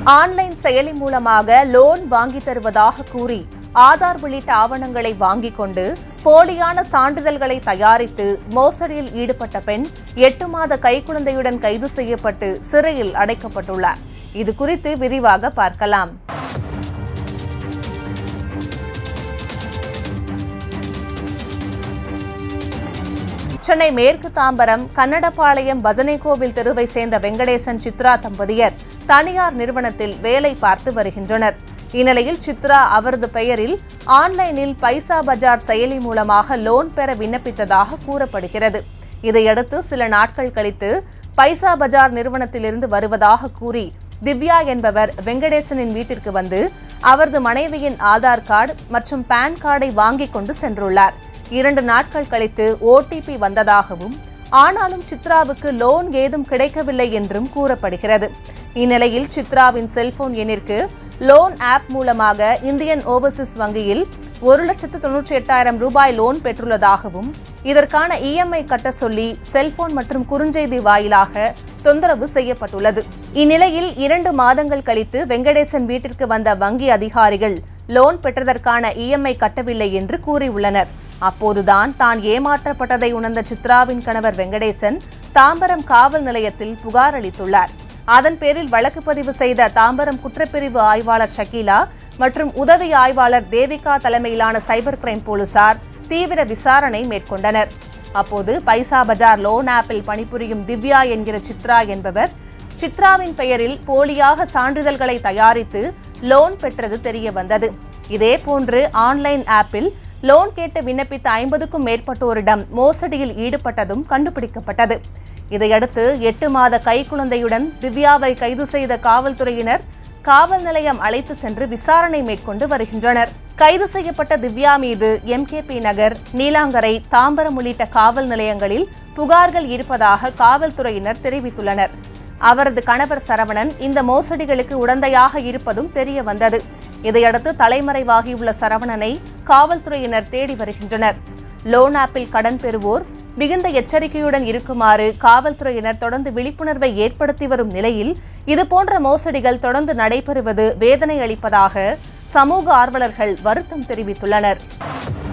online செயலி மூலமாக loan வாங்கி தருவதாக கூறி ஆதார் உள்ளிட்ட ஆவணங்களை வாங்கிக் கொண்டு போலியான சான்றிதழ்களை தயாரித்து மோசடியில் ஈடுபட்ட பெண் எட்டு மாத கைக்குழந்தையுடன் கைது செய்யப்பட்டு சிறையில் அடைக்கப்பட்டுள்ளார் இது குறித்து விரிவாக பார்க்கலாம் சென்னை மேற்கு தாம்பரம் கன்னடபாளையம் பஜனை கோவில் தெருவை சேர்ந்த வெங்கடேசன் சித்ரா தம்பதியர் தனியார் நிறுவனத்தில் வேலை பார்த்து வருகின்றனர் இந்நிலையில் சித்ரா அவரது பெயரில் ஆன்லைனில் பைசா பஜார் செயலி மூலமாக லோன் பெற விண்ணப்பித்ததாக கூறப்படுகிறது இதையடுத்து சில நாட்கள் கழித்து பைசா பஜார் நிறுவனத்திலிருந்து வருவதாக கூறி திவ்யா என்பவர் வெங்கடேசனின் வீட்டிற்கு வந்து அவரது மனைவியின் ஆதார் கார்டு மற்றும் பான் கார்டை வாங்கிக் கொண்டு சென்றுள்ளார் இரண்டு நாட்கள் கழித்து ஓடிபி வந்ததாகவும் ஆனாலும் சித்ராவுக்கு லோன் ஏதும் கிடைக்கவில்லை என்றும் கூறப்படுகிறது இந்நிலையில் சித்ராவின் செல்போன் எண்ணிற்கு லோன் ஆப் மூலமாக இந்தியன் ஓவர்சீஸ் வங்கியில் ஒரு லட்சத்து தொன்னூற்றி எட்டாயிரம் ரூபாய் லோன் பெற்றுள்ளதாகவும் இதற்கான இஎம்ஐ கட்ட சொல்லி செல்போன் மற்றும் குறுஞ்செய்தி வாயிலாக தொந்தரவு செய்யப்பட்டுள்ளது இந்நிலையில் இரண்டு மாதங்கள் கழித்து வெங்கடேசன் வீட்டிற்கு வந்த வங்கி அதிகாரிகள் லோன் பெற்றதற்கான இஎம்ஐ கட்டவில்லை என்று கூறியுள்ளனர் அப்போதுதான் தான் ஏமாற்றப்பட்டதை உணர்ந்த சித்ராவின் கணவர் வெங்கடேசன் தாம்பரம் காவல் நிலையத்தில் புகார் அளித்துள்ளார் அதன் பேரில் வழக்கு பதிவு செய்த தாம்பரம் குற்றப்பிரிவு ஆய்வாளர் ஷக்கீலா மற்றும் உதவி ஆய்வாளர் தேவிகா தலைமையிலான சைபர் கிரைம் போலீசார் தீவிர விசாரணை மேற்கொண்டனர் அப்போது பைசா பஜார் லோன் ஆப்பில் பணிபுரியும் திவ்யா என்கிற சித்ரா என்பவர் சித்ராவின் பெயரில் போலியாக சான்றிதழ்களை தயாரித்து லோன் பெற்றது தெரிய வந்தது இதேபோன்று ஆன்லைன் ஆப்பில் லோன் கேட்டு விண்ணப்பித்த ஐம்பதுக்கும் மேற்பட்டோரிடம் மோசடியில் ஈடுபட்டதும் கண்டுபிடிக்கப்பட்டது இதையடுத்து எட்டு மாத கைக்குழந்தையுடன் திவ்யாவை கைது செய்த காவல்துறையினர் காவல் நிலையம் அழைத்து சென்று விசாரணை மேற்கொண்டு வருகின்றனர் கைது செய்யப்பட்ட திவ்யா மீது எம்கேபி நகர் நீலாங்கரை தாம்பரம் உள்ளிட்ட காவல் நிலையங்களில் புகார்கள் இருப்பதாக காவல்துறையினர் தெரிவித்துள்ளனர் அவரது கணவர் சரவணன் இந்த மோசடிகளுக்கு உடந்தையாக இருப்பதும் தெரிய வந்தது இதையடுத்து தலைமறைவாகியுள்ள சரவணனை காவல்துறையினர் தேடி வருகின்றனர் லோன் ஆப்பில் கடன் பெறுவோர் மிகுந்த எச்சரிக்கையுடன் இருக்குமாறு காவல்துறையினர் தொடர்ந்து விழிப்புணர்வை ஏற்படுத்தி வரும் நிலையில் இதுபோன்ற மோசடிகள் தொடர்ந்து நடைபெறுவது வேதனை அளிப்பதாக சமூக ஆர்வலர்கள் வருத்தம் தெரிவித்துள்ளனர்